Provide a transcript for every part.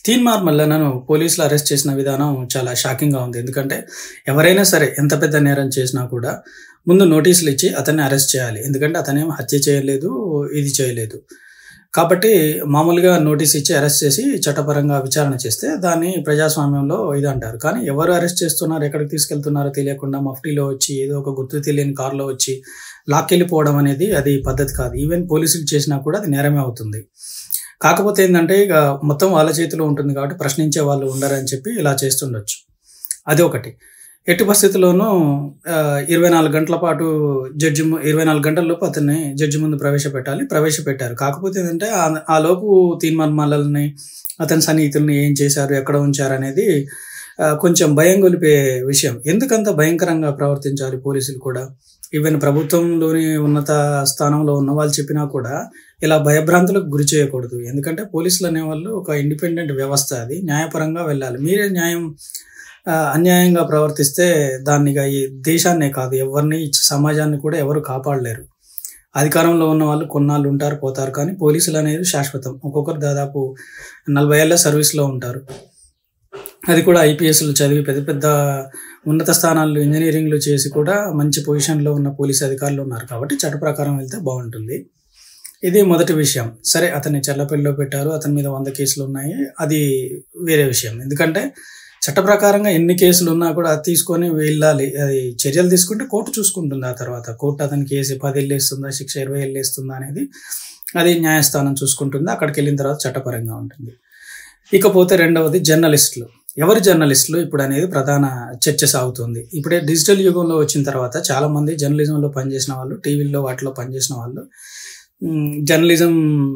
తీన్మార్ మల్లన్నను పోలీసులు అరెస్ట్ చేసిన విధానం చాలా షాకింగ్గా ఉంది ఎందుకంటే ఎవరైనా సరే ఎంత పెద్ద నేరం చేసినా కూడా ముందు నోటీసులు ఇచ్చి అతన్ని అరెస్ట్ చేయాలి ఎందుకంటే అతనేం హత్య చేయలేదు ఇది చేయలేదు కాబట్టి మామూలుగా నోటీస్ ఇచ్చి అరెస్ట్ చేసి చట్టపరంగా విచారణ చేస్తే దాన్ని ప్రజాస్వామ్యంలో ఇది అంటారు కానీ ఎవరు అరెస్ట్ చేస్తున్నారు ఎక్కడికి తీసుకెళ్తున్నారో తెలియకుండా మఫ్టీలో వచ్చి ఏదో ఒక గుర్తు తెలియని కారులో వచ్చి లాక్కెళ్ళిపోవడం అనేది అది పద్ధతి కాదు ఈవెన్ పోలీసులు చేసినా కూడా అది నేరమే అవుతుంది కాకపోతే ఏంటంటే ఇక మొత్తం వాళ్ళ చేతిలో ఉంటుంది కాబట్టి ప్రశ్నించే వాళ్ళు ఉండరని చెప్పి ఇలా చేస్తుండొచ్చు అది ఒకటి ఎట్టి పరిస్థితుల్లోనూ ఆ, ఇరవై నాలుగు గంటల పాటు జడ్జి ము- ఇరవై నాలుగు గంటల లోపు అతన్ని జడ్జి ముందు ప్రవేశపెట్టాలి ప్రవేశపెట్టారు కాకపోతే ఏంటంటే ఆ- ఆ లోపు తీన్మర్మాలని అతని సన్నిహితుల్ని ఏం చేశారు ఎక్కడ ఉంచారు అనేది ఆ, కొంచెం భయం గొలిపే విషయం ఎందుకంత భయంకరంగా ప్రవర్తించాలి పోలీసులు కూడా ఈవెన్ ప్రభుత్వంలోని ఉన్నత స్థానంలో ఉన్న వాళ్ళు చెప్పినా కూడా ఇలా భయభ్రాంతులకు గురి చేయకూడదు ఎందుకంటే పోలీసులు అనేవాళ్ళు ఒక ఇండిపెండెంట్ వ్యవస్థ అది న్యాయపరంగా వెళ్ళాలి మీరే న్యాయం ఆ, అన్యాయంగా ప్రవర్తిస్తే దాన్ని ఇక ఈ దేశాన్నే కాదు ఎవరిని ఈ సమాజాన్ని కూడా ఎవరు కాపాడలేరు అధికారంలో ఉన్న వాళ్ళు కొన్నాళ్ళు ఉంటారు పోతారు కానీ పోలీసులు అనేది శాశ్వతం ఒక్కొక్కరు దాదాపు నలభై ఏళ్ళ సర్వీస్లో ఉంటారు అది కూడా ఐపీఎస్లు చదివి పెద్ద పెద్ద ఉన్నత స్థానాల్లో ఇంజనీరింగ్లు చేసి కూడా మంచి పొజిషన్లో ఉన్న పోలీస్ అధికారులు ఉన్నారు కాబట్టి చట్ట ప్రకారం వెళ్తే బాగుంటుంది ఇది మొదటి విషయం సరే అతన్ని చెల్లపల్లిలో పెట్టారు అతని మీద వంద కేసులు ఉన్నాయి అది వేరే విషయం ఎందుకంటే చట్ట ప్రకారంగా ఎన్ని కేసులు ఉన్నా కూడా అది తీసుకొని వెళ్ళాలి అది చర్యలు తీసుకుంటే కోర్టు చూసుకుంటుంది ఆ తర్వాత కోర్టు అతనికి కేసు పది ఏళ్ళు వేస్తుందా శిక్ష ఇరవై ఏళ్ళు వేస్తుందా అనేది అది న్యాయస్థానం చూసుకుంటుంది అక్కడికి వెళ్ళిన తర్వాత చట్టపరంగా ఉంటుంది ఇకపోతే రెండవది జర్నలిస్టులు ఎవరు జర్నలిస్టులు ఇప్పుడు అనేది ప్రధాన చర్చ సాగుతుంది ఇప్పుడే డిజిటల్ యుగంలో వచ్చిన తర్వాత చాలా మంది జర్నలిజంలో పనిచేసిన వాళ్ళు టీవీల్లో వాటిలో పనిచేసిన వాళ్ళు మ్, జర్నలిజం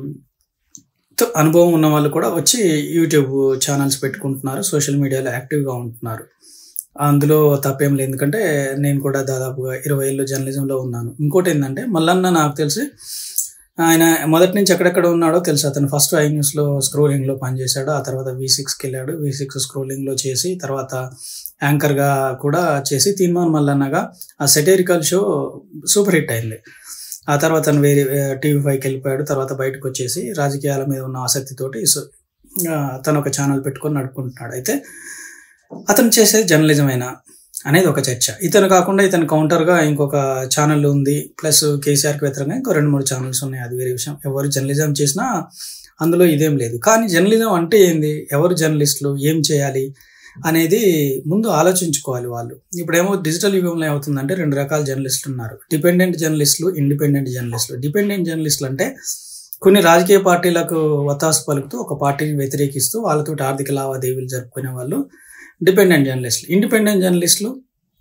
తో అనుభవం ఉన్న వాళ్ళు కూడా వచ్చి యూట్యూబ్ ఛానల్స్ పెట్టుకుంటున్నారు సోషల్ మీడియాలో యాక్టివ్గా ఉంటున్నారు అందులో తప్పేం లేదు ఎందుకంటే నేను కూడా దాదాపుగా ఇరవై ఏళ్ళు జర్నలిజంలో ఉన్నాను ఇంకోటి ఏంటంటే మల్లన్న నాకు తెలిసి ఆయన మొదటి నుంచి ఎక్కడెక్కడ ఉన్నాడో తెలుసు అతను ఫస్ట్ ఐ న్యూస్లో స్క్రోలింగ్లో పనిచేశాడు ఆ తర్వాత వి సిక్స్కి వెళ్ళాడు వి సిక్స్ స్క్రోలింగ్లో చేసి తర్వాత యాంకర్గా కూడా చేసి తీన్మాన్ మల్లన్నగా ఆ సెటేరికల్ షో సూపర్ హిట్ అయింది ఆ తర్వాత తను వేరే టీవీ ఫైవ్కి వెళ్ళిపోయాడు తర్వాత బయటకు వచ్చేసి రాజకీయాల మీద ఉన్న ఆసక్తితోటి సో, ఆ, తను ఒక ఛానల్ పెట్టుకొని నడుపుకుంటున్నాడు అయితే అతను చేసేది జర్నలిజం అయినా అనేది ఒక చర్చ ఇతను కాకుండా ఇతను కౌంటర్గా ఇంకొక ఛానల్ ఉంది ప్లస్ కేసీఆర్కి వ్యతిరేకంగా ఇంకో రెండు మూడు ఛానల్స్ ఉన్నాయి అది వేరే విషయం ఎవరు జర్నలిజం చేసినా అందులో ఇదేం లేదు కానీ జర్నలిజం అంటే ఏంది ఎవరు జర్నలిస్టులు ఏం చేయాలి అనేది ముందు ఆలోచించుకోవాలి వాళ్ళు ఇప్పుడేమో డిజిటల్ యుగంలో ఏమవుతుందంటే రెండు రకాల జర్నలిస్టులు ఉన్నారు డిపెండెంట్ జర్నలిస్టులు ఇండిపెండెంట్ జర్నలిస్టులు డిపెండెంట్ జర్నలిస్టులు అంటే కొన్ని రాజకీయ పార్టీలకు వతాసు పలుకుతూ ఒక పార్టీని వ్యతిరేకిస్తూ వాళ్ళతో ఆర్థిక లావాదేవీలు జరుపుకునే వాళ్ళు డిపెండెంట్ జర్నలిస్టులు ఇండిపెండెంట్ జర్నలిస్టులు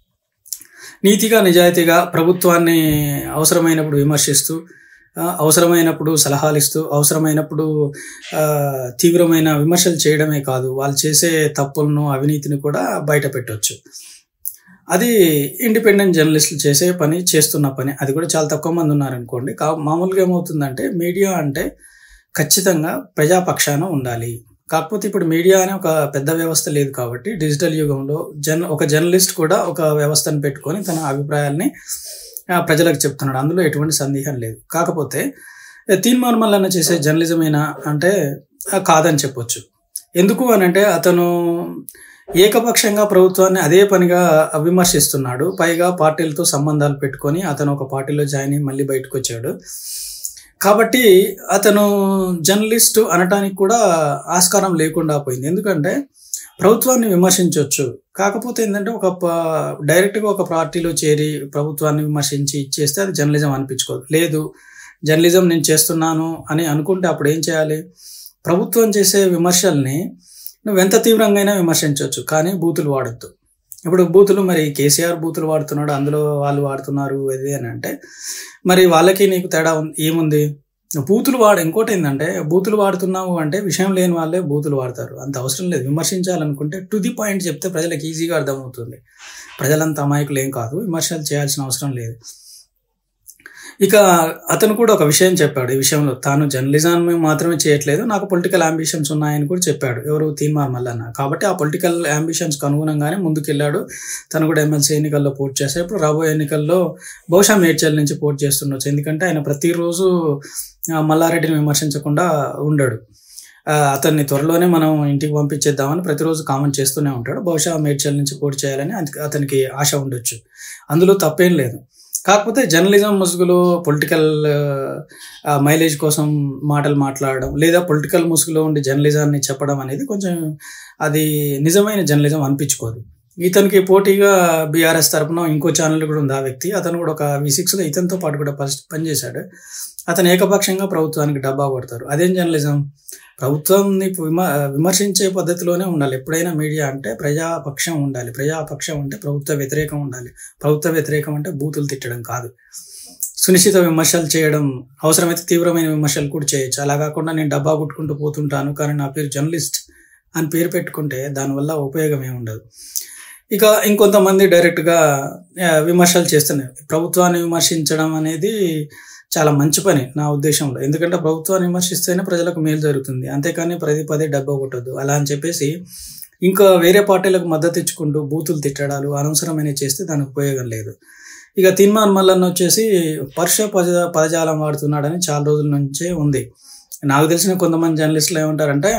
నీతిగా నిజాయితీగా ప్రభుత్వాన్ని అవసరమైనప్పుడు విమర్శిస్తూ ఆ, అవసరమైనప్పుడు సలహాలు ఇస్తూ అవసరమైనప్పుడు ఆ, తీవ్రమైన విమర్శలు చేయడమే కాదు వాళ్ళు చేసే తప్పులను అవినీతిని కూడా బయట పెట్టవచ్చు అది ఇండిపెండెంట్ జర్నలిస్టులు చేసే పని చేస్తున్న పని అది కూడా చాలా తక్కువ మంది ఉన్నారనుకోండి కా మామూలుగా ఏమవుతుందంటే మీడియా అంటే ఖచ్చితంగా ప్రజాపక్షాన ఉండాలి కాకపోతే ఇప్పుడు మీడియా అనే ఒక పెద్ద వ్యవస్థ లేదు కాబట్టి డిజిటల్ యుగంలో జన్ ఒక జర్నలిస్ట్ కూడా ఒక వ్యవస్థను పెట్టుకొని తన అభిప్రాయాల్ని ఆ, ప్రజలకు చెప్తున్నాడు అందులో ఎటువంటి సందేహం లేదు కాకపోతే తీన్మార్ మల్లన్న చేసే జర్నలిజమేనా అంటే ఆ, కాదని చెప్పొచ్చు ఎందుకు అని అంటే అతను ఏకపక్షంగా ప్రభుత్వాన్ని అదే పనిగా విమర్శిస్తున్నాడు పైగా పార్టీలతో సంబంధాలు పెట్టుకొని అతను ఒక పార్టీలో జాయిన్ అయ్యి మళ్ళీ బయటకు వచ్చాడు కాబట్టి అతను జర్నలిస్ట్ అనటానికి కూడా ఆస్కారం లేకుండా పోయింది ఎందుకంటే ప్రభుత్వాన్ని విమర్శించవచ్చు కాకపోతే ఏంటంటే ఒక ప- డైరెక్ట్గా ఒక పార్టీలో చేరి ప్రభుత్వాన్ని విమర్శించి ఇచ్చేస్తే అది జర్నలిజం అనిపించుకోదు లేదు జర్నలిజం నేను చేస్తున్నాను అని అనుకుంటే అప్పుడు ఏం చేయాలి ప్రభుత్వం చేసే విమర్శల్ని నువ్వు ఎంత తీవ్రంగా అయినా విమర్శించవచ్చు కానీ బూతులు వాడద్దు ఇప్పుడు బూతులు మరి కేసీఆర్ బూతులు వాడుతున్నాడు అందులో వాళ్ళు వాడుతున్నారు ఇది అని అంటే మరి వాళ్ళకి నీకు తేడా ఉంది ఏముంది బూతులు వాడు ఇంకోటి ఏంటంటే బూతులు వాడుతున్నావు అంటే విషయం లేని వాళ్ళే బూతులు వాడతారు అంత అవసరం లేదు విమర్శించాలనుకుంటే టు ది పాయింట్ చెప్తే ప్రజలకు ఈజీగా అర్థమవుతుంది ప్రజలంతా అమాయకులు ఏం కాదు విమర్శలు చేయాల్సిన అవసరం లేదు ఇక అతను కూడా ఒక విషయం చెప్పాడు ఈ విషయంలో తాను జర్నలిజం మాత్రమే చేయట్లేదు నాకు పొలిటికల్ అంబిషన్స్ ఉన్నాయని కూడా చెప్పాడు ఎవరు తీన్మార్ మల్లన్న కాబట్టి ఆ పొలిటికల్ అంబిషన్స్కి అనుగుణంగానే ముందుకెళ్ళాడు తను కూడా ఎమ్మెల్సీ ఎన్నికల్లో పోటీ చేశాడు ఇప్పుడు రాబోయే ఎన్నికల్లో బహుశా మేడ్చల్ నుంచి పోటీ చేస్తుండొచ్చు ఎందుకంటే ఆయన ప్రతిరోజు ఆ, మల్లారెడ్డిని విమర్శించకుండా ఉండడు ఆ, అతన్ని త్వరలోనే మనం ఇంటికి పంపించేద్దామని ప్రతిరోజు కామెంట్ చేస్తూనే ఉంటాడు బహుశా మేడ్చల్ నుంచి పోటీ చేయాలని అతనికి- అతనికి ఆశ ఉండొచ్చు అందులో తప్పేం లేదు కాకపోతే జర్నలిజం ముసుగులో పొలిటికల్ మైలేజ్ కోసం మాటలు మాట్లాడడం లేదా పొలిటికల్ ముసుగులో ఉండి జర్నలిజాన్ని చెప్పడం అనేది కొంచెం అది నిజమైన జర్నలిజం అనిపించుకోదు ఇతనికి పోటీగా బీఆర్ఎస్ తరపున ఇంకో ఛానల్ కూడా ఉంది ఆ వ్యక్తి అతను కూడా ఒక వి సిక్స్లో ఇతనితో పాటు కూడా ఫస్ట్ పనిచేశాడు అతను ఏకపక్షంగా ప్రభుత్వానికి డబ్బా కొడతారు అదేం జర్నలిజం ప్రభుత్వాన్ని విమ విమర్శించే పద్ధతిలోనే ఉండాలి ఎప్పుడైనా మీడియా అంటే ప్రజాపక్షం ఉండాలి ప్రజాపక్షం అంటే ప్రభుత్వ వ్యతిరేకం ఉండాలి ప్రభుత్వ వ్యతిరేకం అంటే బూతులు తిట్టడం కాదు సునిశ్చిత విమర్శలు చేయడం అవసరమైతే తీవ్రమైన విమర్శలు కూడా చేయొచ్చు అలా కాకుండా నేను డబ్బా కొట్టుకుంటూ పోతుంటాను కానీ నా పేరు జర్నలిస్ట్ అని పేరు పెట్టుకుంటే దానివల్ల ఉపయోగం ఏమి ఉండదు ఇక ఇంకొంతమంది డైరెక్ట్గా ఆ, విమర్శలు చేస్తున్నాయి ప్రభుత్వాన్ని విమర్శించడం అనేది చాలా మంచి పని నా ఉద్దేశంలో ఎందుకంటే ప్రభుత్వాన్ని విమర్శిస్తేనే ప్రజలకు మేలు జరుగుతుంది అంతేకాని పదే పదే డబ్బా కొట్టద్దు అలా అని చెప్పేసి ఇంకా వేరే పార్టీలకు మద్దతు ఇచ్చుకుంటూ బూతులు తిట్టడాలు అనవసరమైన చేస్తే దానికి ఉపయోగం లేదు ఇక తిన్మాన్ మల్లన్న వచ్చేసి పరుష పద పదజాలం వాడుతున్నాడని చాలా రోజుల నుంచే ఉంది నాకు తెలిసిన కొంతమంది జర్నలిస్టులు ఏమంటారంటే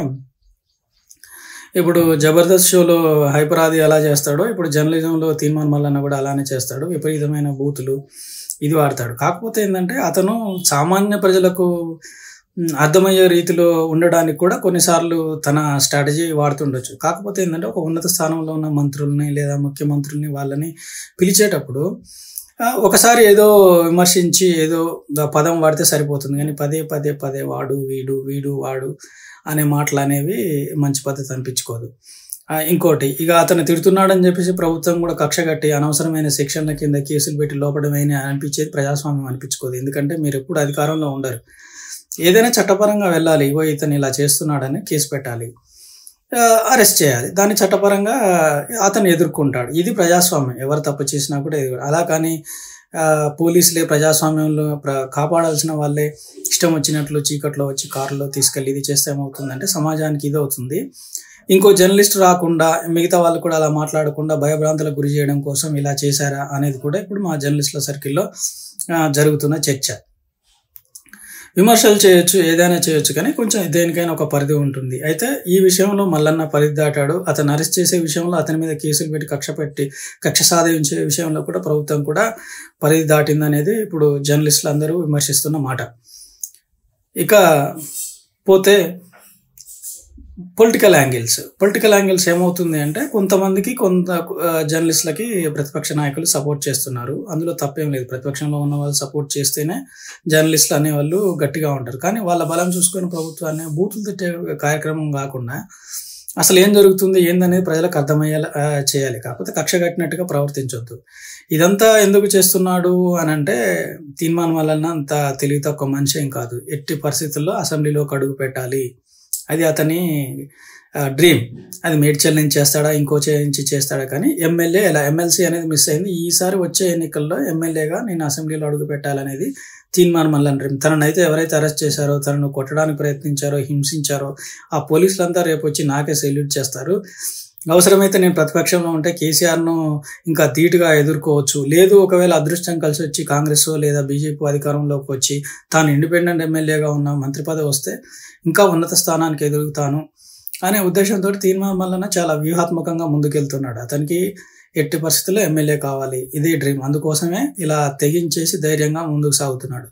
ఇప్పుడు జబర్దస్త్ షోలో హైపరాది ఎలా చేస్తాడో ఇప్పుడు జర్నలిజంలో తీర్మాన్ మల్లన్న కూడా అలానే చేస్తాడు విపరీతమైన బూతులు ఇది వాడతాడు కాకపోతే ఏంటంటే అతను సామాన్య ప్రజలకు మ్, అర్థమయ్యే రీతిలో ఉండడానికి కూడా కొన్నిసార్లు తన స్ట్రాటజీ వాడుతుండొచ్చు కాకపోతే ఏంటంటే ఒక ఉన్నత స్థానంలో ఉన్న మంత్రుల్ని లేదా ముఖ్యమంత్రుల్ని వాళ్ళని పిలిచేటప్పుడు ఆ, ఒకసారి ఏదో విమర్శించి ఏదో ద- పదం వాడితే సరిపోతుంది కానీ పదే పదే పదే వాడు వీడు వీడు వాడు అనే మాటలు అనేవి మంచి పద్ధతి అనిపించుకోదు ఆ, ఇంకోటి ఇక అతను తిడుతున్నాడని చెప్పేసి ప్రభుత్వం కూడా కక్ష కట్టి అనవసరమైన శిక్షణల కింద కేసులు పెట్టి లోపడమైన అనిపించేది ప్రజాస్వామ్యం అనిపించుకోదు ఎందుకంటే మీరు ఎప్పుడు అధికారంలో ఉండరు ఏదైనా చట్టపరంగా వెళ్ళాలి ఇగో ఇతను ఇలా చేస్తున్నాడని కేసు పెట్టాలి ఆ, అరెస్ట్ చేయాలి దాన్ని చట్టపరంగా అతను ఎదుర్కొంటాడు ఇది ప్రజాస్వామ్యం ఎవరు తప్పు చేసినా కూడా ఎదురు అలా కానీ ఆ, పోలీసులే ప్రజాస్వామ్యంలో ప్ర కాపాడాల్సిన వాళ్ళే ఇష్టం వచ్చినట్లు చీకట్లో వచ్చి కారులో తీసుకెళ్ళి ఇది చేస్తే ఏమవుతుందంటే సమాజానికి ఇది అవుతుంది ఇంకో జర్నలిస్ట్ రాకుండా మిగతా వాళ్ళు కూడా అలా మాట్లాడకుండా భయభ్రాంతులకు గురి చేయడం కోసం ఇలా చేశారా అనేది కూడా ఇప్పుడు మా జర్నలిస్టుల సర్కిల్లో ఆ, జరుగుతున్న చర్చ విమర్శలు చేయొచ్చు ఏదైనా చేయొచ్చు కానీ కొంచెం దేనికైనా ఒక పరిధి ఉంటుంది అయితే ఈ విషయంలో మల్లన్న పరిధి దాటాడు అతను అరెస్ట్ చేసే విషయంలో అతని మీద కేసులు పెట్టి కక్ష పెట్టి కక్ష సాధించే విషయంలో కూడా ప్రభుత్వం కూడా పరిధి దాటిందనేది ఇప్పుడు జర్నలిస్టులు అందరూ విమర్శిస్తున్న మాట ఇక పోతే పొలిటికల్ యాంగిల్స్ పొలిటికల్ యాంగిల్స్ ఏమవుతుంది అంటే కొంతమందికి కొంత ఆ, జర్నలిస్టులకి ప్రతిపక్ష నాయకులు సపోర్ట్ చేస్తున్నారు అందులో తప్పేం లేదు ప్రతిపక్షంలో ఉన్న వాళ్ళు సపోర్ట్ చేస్తేనే జర్నలిస్టులు అనేవాళ్ళు గట్టిగా ఉంటారు కానీ వాళ్ళ బలం చూసుకొని ప్రభుత్వాన్ని బూతులు తిట్టే కార్యక్రమం కాకుండా అసలు ఏం జరుగుతుంది ఏందనేది ప్రజలకు అర్థమయ్యేలా ఆ, చేయాలి కాకపోతే కక్ష కట్టినట్టుగా ప్రవర్తించొద్దు ఇదంతా ఎందుకు చేస్తున్నాడు అని అంటే తీర్మానం వలన అంత తెలివి తక్కువ మనిషి ఏం కాదు ఎట్టి పరిస్థితుల్లో అసెంబ్లీలోకి అడుగు పెట్టాలి అది అతని డ్రీమ్ అది మేడ్చల్ నుంచి చేస్తాడా ఇంకో చే నుంచి చేస్తాడా కానీ ఎమ్మెల్యే ఎలా ఎమ్మెల్సీ అనేది మిస్ అయింది ఈసారి వచ్చే ఎన్నికల్లో ఎమ్మెల్యేగా నేను అసెంబ్లీలో అడుగు పెట్టాలనేది తీర్మానం మళ్ళీ డ్రీమ్ తననైతే ఎవరైతే అరెస్ట్ చేశారో తనను కొట్టడానికి ప్రయత్నించారో హింసించారో ఆ పోలీసులంతా రేపు వచ్చి నాకే సెల్యూట్ చేస్తారు అవసరమైతే నేను ప్రతిపక్షంలో ఉంటే కేసీఆర్ను ఇంకా ధీటుగా ఎదుర్కోవచ్చు లేదు ఒకవేళ అదృష్టం కలిసి వచ్చి కాంగ్రెస్ లేదా బీజేపీ అధికారంలోకి వచ్చి తాను ఇండిపెండెంట్ ఎమ్మెల్యేగా ఉన్న మంత్రి పదవి వస్తే ఇంకా ఉన్నత స్థానానికి ఎదుగుతాను అనే ఉద్దేశంతో తీర్మానం వలన చాలా వ్యూహాత్మకంగా ముందుకెళ్తున్నాడు అతనికి ఎట్టి పరిస్థితుల్లో ఎమ్మెల్యే కావాలి ఇదే డ్రీమ్ అందుకోసమే ఇలా తెగించేసి ధైర్యంగా ముందుకు సాగుతున్నాడు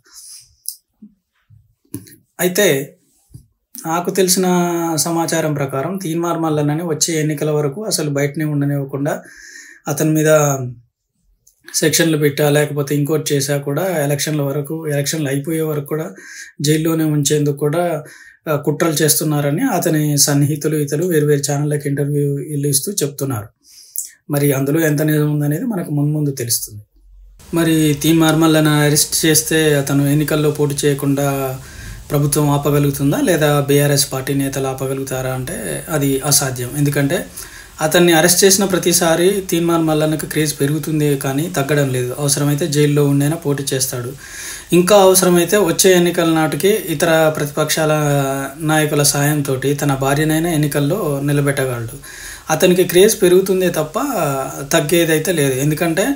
అయితే నాకు తెలిసిన సమాచారం ప్రకారం తీన్మార్ మల్లన్నని వచ్చే ఎన్నికల వరకు అసలు బయటనే ఉండనివ్వకుండా అతని మీద సెక్షన్లు పెట్టా లేకపోతే ఇంకోటి చేసా కూడా ఎలక్షన్ల వరకు ఎలక్షన్లు అయిపోయే వరకు కూడా జైల్లోనే ఉంచేందుకు కూడా ఆ, కుట్రలు చేస్తున్నారని అతని సన్నిహితులు ఇతరులు వేరు ఛానళ్ళకి ఇంటర్వ్యూ ఇల్లు ఇస్తూ చెప్తున్నారు మరి అందులో ఎంత నిజం ఉందనేది మనకు ముందు ముందు తెలుస్తుంది మరి తీన్ మార్మల్లను అరెస్ట్ చేస్తే అతను ఎన్నికల్లో పోటీ చేయకుండా ప్రభుత్వం ఆపగలుగుతుందా లేదా బీఆర్ఎస్ పార్టీ నేతలు ఆపగలుగుతారా అంటే అది అసాధ్యం ఎందుకంటే అతన్ని అరెస్ట్ చేసిన ప్రతిసారి తీన్మార్ మల్లన్నకు క్రేజ్ పెరుగుతుంది కానీ తగ్గడం లేదు అవసరమైతే జైల్లో ఉండైనా పోటీ చేస్తాడు ఇంకా అవసరమైతే వచ్చే ఎన్నికల నాటికి ఇతర ప్రతిపక్షాల నాయకుల సాయంతో తన భార్యనైనా ఎన్నికల్లో నిలబెట్టగలడు అతనికి క్రేజ్ పెరుగుతుందే తప్ప తగ్గేదైతే లేదు ఎందుకంటే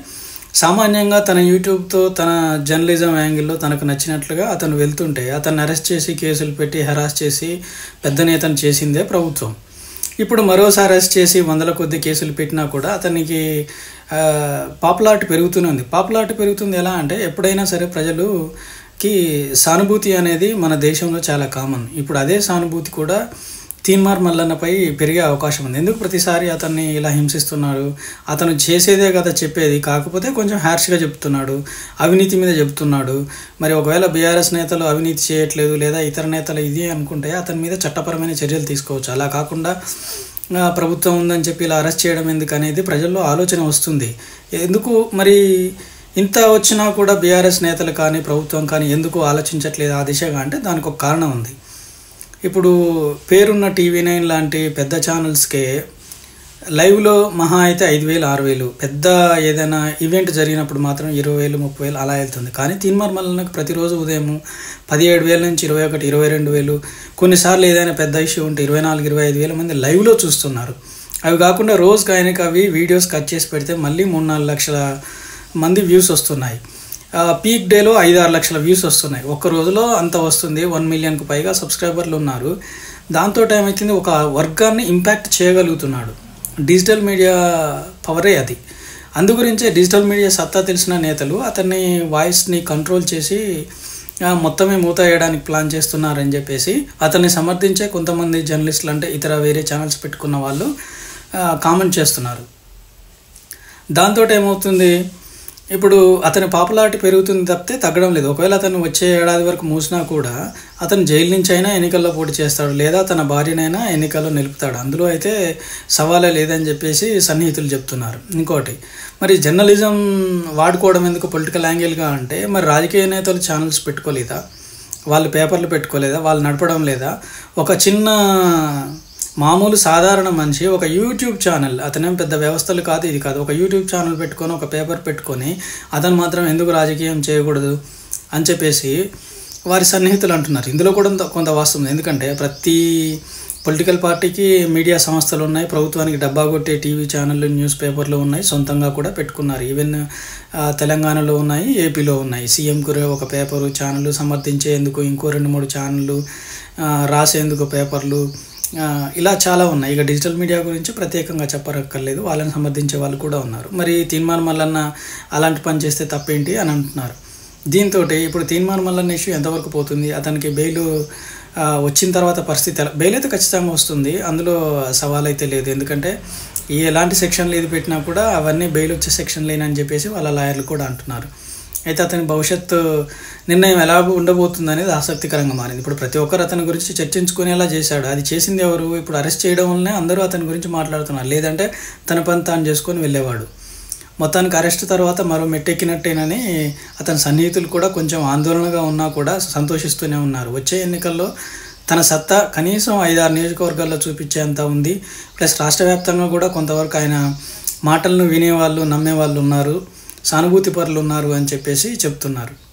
సామాన్యంగా తన యూట్యూబ్తో తన జర్నలిజం యాంగిల్లో తనకు నచ్చినట్లుగా అతను వెళ్తుంటే అతన్ని అరెస్ట్ చేసి కేసులు పెట్టి హెరాస్ చేసి పెద్ద నేతను చేసిందే ప్రభుత్వం ఇప్పుడు మరోసారి అరెస్ట్ చేసి వందల కొద్ది కేసులు పెట్టినా కూడా అతనికి పాపులారిటీ పెరుగుతూనే ఉంది పాపులారిటీ పెరుగుతుంది ఎలా అంటే ఎప్పుడైనా సరే ప్రజలుకి సానుభూతి అనేది మన దేశంలో చాలా కామన్ ఇప్పుడు అదే సానుభూతి కూడా తీన్మార్ మల్లన్నపై పెరిగే అవకాశం ఉంది ఎందుకు ప్రతిసారి అతన్ని ఇలా హింసిస్తున్నాడు అతను చేసేదే కదా చెప్పేది కాకపోతే కొంచెం హ్యార్ష్గా చెప్తున్నాడు అవినీతి మీద చెప్తున్నాడు మరి ఒకవేళ బీఆర్ఎస్ నేతలు అవినీతి చేయట్లేదు లేదా ఇతర నేతలు ఇది అనుకుంటే అతని మీద చట్టపరమైన చర్యలు తీసుకోవచ్చు అలా కాకుండా ఆ, ప్రభుత్వం ఉందని చెప్పి ఇలా అరెస్ట్ చేయడం ఎందుకు అనేది ప్రజల్లో ఆలోచన వస్తుంది ఎందుకు మరి ఇంత వచ్చినా కూడా బీఆర్ఎస్ నేతలు కానీ ప్రభుత్వం కానీ ఎందుకు ఆలోచించట్లేదు ఆ దిశగా అంటే దానికి ఒక కారణం ఉంది ఇప్పుడు పేరున్న టీవీ నైన్ లాంటి పెద్ద ఛానల్స్కే లైవ్లో మహా అయితే ఐదు వేలు ఆరు వేలు పెద్ద ఏదైనా ఈవెంట్ జరిగినప్పుడు మాత్రం ఇరవై వేలు ముప్పై వేలు అలా వెళ్తుంది కానీ తీన్మార్ మల్లన్నకు ప్రతిరోజు ఉదయం పదిహేడు వేల నుంచి ఇరవై ఒకటి ఇరవై రెండు వేలు కొన్నిసార్లు ఏదైనా పెద్ద ఇష్యూ ఉంటే ఇరవై నాలుగు ఇరవై ఐదు వేల మంది లైవ్లో చూస్తున్నారు అవి కాకుండా రోజుకి ఆయనకి అవి వీడియోస్ కట్ చేసి పెడితే మళ్ళీ మూడు నాలుగు లక్షల మంది వ్యూస్ వస్తున్నాయి ఆ, పీక్ డేలో ఐదు ఆరు లక్షల వ్యూస్ వస్తున్నాయి ఒక్క రోజులో అంత వస్తుంది వన్ మిలియన్కు పైగా సబ్స్క్రైబర్లు ఉన్నారు దాంతో ఏమవుతుంది ఒక వర్గాన్ని ఇంపాక్ట్ చేయగలుగుతున్నాడు డిజిటల్ మీడియా పవరే అది అందు గురించే డిజిటల్ మీడియా సత్తా తెలిసిన నేతలు అతన్ని వాయిస్ని కంట్రోల్ చేసి ఆ, మొత్తమే మూత వేయడానికి ప్లాన్ చేస్తున్నారని చెప్పేసి అతన్ని సమర్థించే కొంతమంది జర్నలిస్టులు అంటే ఇతర వేరే ఛానల్స్ పెట్టుకున్న వాళ్ళు కామెంట్ చేస్తున్నారు దాంతో ఏమవుతుంది ఇప్పుడు అతని పాపులారిటీ పెరుగుతుంది తప్పితే తగ్గడం లేదు ఒకవేళ అతను వచ్చే ఏడాది వరకు మూసినా కూడా అతను జైలు నుంచి అయినా ఎన్నికల్లో పోటీ చేస్తాడు లేదా తన భార్యనైనా ఎన్నికల్లో నిలుపుతాడు అందులో అయితే సవాలే లేదని చెప్పేసి సన్నిహితులు చెప్తున్నారు ఇంకోటి మరి జర్నలిజం వాడుకోవడం ఎందుకు పొలిటికల్ యాంగిల్గా అంటే మరి రాజకీయ నేతలు ఛానల్స్ పెట్టుకోలేదా వాళ్ళు పేపర్లు పెట్టుకోలేదా వాళ్ళు నడపడం లేదా ఒక చిన్న మామూలు సాధారణ మనిషి ఒక యూట్యూబ్ ఛానల్ అతనేం పెద్ద వ్యవస్థలు కాదు ఇది కాదు ఒక యూట్యూబ్ ఛానల్ పెట్టుకొని ఒక పేపర్ పెట్టుకొని అతను మాత్రం ఎందుకు రాజకీయం చేయకూడదు అని చెప్పేసి వారి సన్నిహితులు అంటున్నారు ఇందులో కూడా కొంత- కొంత వాస్తవం ఉంది. ఎందుకంటే ప్రతి పొలిటికల్ పార్టీకి మీడియా సంస్థలు ఉన్నాయి ప్రభుత్వానికి డబ్బా కొట్టే టీవీ ఛానళ్ళు న్యూస్ పేపర్లు ఉన్నాయి సొంతంగా కూడా పెట్టుకున్నారు ఈవెన్ ఆ, తెలంగాణలో ఉన్నాయి ఏపీలో ఉన్నాయి సీఎంకు ఒక పేపరు ఛానల్ సమర్థించేందుకు ఇంకో రెండు మూడు ఛానళ్ళు ఆ, రాసేందుకు పేపర్లు ఆ, ఇలా చాలా ఉన్నాయి ఇక డిజిటల్ మీడియా గురించి ప్రత్యేకంగా చెప్పరక్కర్లేదు వాళ్ళని సమర్థించే వాళ్ళు కూడా ఉన్నారు మరి తీన్మార్ మల్లన్న అలాంటి పని చేస్తే తప్పేంటి అని అంటున్నారు దీంతో ఇప్పుడు తీన్మార్ మల్లన్న ఇష్యూ ఎంతవరకు పోతుంది అతనికి బెయిల్ ఆ, వచ్చిన తర్వాత పరిస్థితి ఎలా బెయిల్ అయితే ఖచ్చితంగా వస్తుంది అందులో సవాల్ అయితే లేదు ఎందుకంటే ఈ ఎలాంటి సెక్షన్లు ఏది పెట్టినా కూడా అవన్నీ బెయిల్ వచ్చే సెక్షన్లేనని చెప్పేసి వాళ్ళ లాయర్లు కూడా అంటున్నారు అయితే అతని భవిష్యత్తు నిర్ణయం ఎలా ఉండబోతుంది అనేది ఆసక్తికరంగా మారింది ఇప్పుడు ప్రతి ఒక్కరు అతని గురించి చర్చించుకునేలా చేశాడు అది చేసింది ఎవరు ఇప్పుడు అరెస్ట్ చేయడం వల్లనే అందరూ అతని గురించి మాట్లాడుతున్నారు లేదంటే తన పని తాను చేసుకొని వెళ్ళేవాడు మొత్తానికి అరెస్ట్ తర్వాత మరో మెట్టెక్కినట్టేనని అతని సన్నిహితులు కూడా కొంచెం ఆందోళనగా ఉన్నా కూడా సంతోషిస్తూనే ఉన్నారు వచ్చే ఎన్నికల్లో తన సత్తా కనీసం ఐదారు నియోజకవర్గాల్లో చూపించేంత ఉంది ప్లస్ రాష్ట్ర వ్యాప్తంగా కూడా కొంతవరకు ఆయన మాటలను వినేవాళ్ళు నమ్మేవాళ్ళు ఉన్నారు సానుభూతి పరులు ఉన్నారు అని చెప్పేసి చెప్తున్నారు